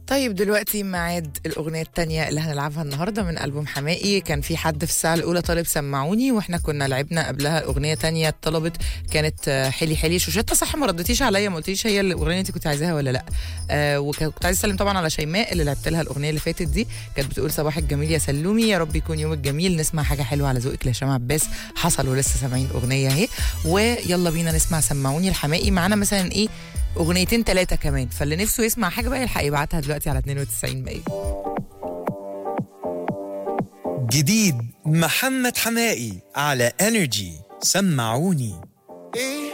طيب دلوقتي ميعاد الأغنية التانية اللي هنلعبها النهاردة من ألبوم حمائي كان في حد في الساعة الأولى طالب سمعوني وإحنا كنا لعبنا قبلها أغنية تانية طلبت كانت آه، حلي حلي شوشتة صح ما ردتيش عليا ما قلتيش هي الأغنية اللي أنت كنت عايزاها ولا لأ آه وكنت عايزة أسلم طبعا على شيماء اللي لعبت لها الأغنية اللي فاتت دي كانت بتقول صباح الجميل يا سلومي يا رب يكون يومك جميل نسمع حاجة حلوة على ذوقك لهشام عباس حصل ولسه سامعين أغنية أهي ويلا بينا نسمع سمعوني الحمائي معانا مثلا إيه اغنيتين ثلاثه كمان فاللي نفسه يسمع حاجه بقى يلحق يبعتها دلوقتي على 92 باقي جديد محمد حمائي على انرجي سمعوني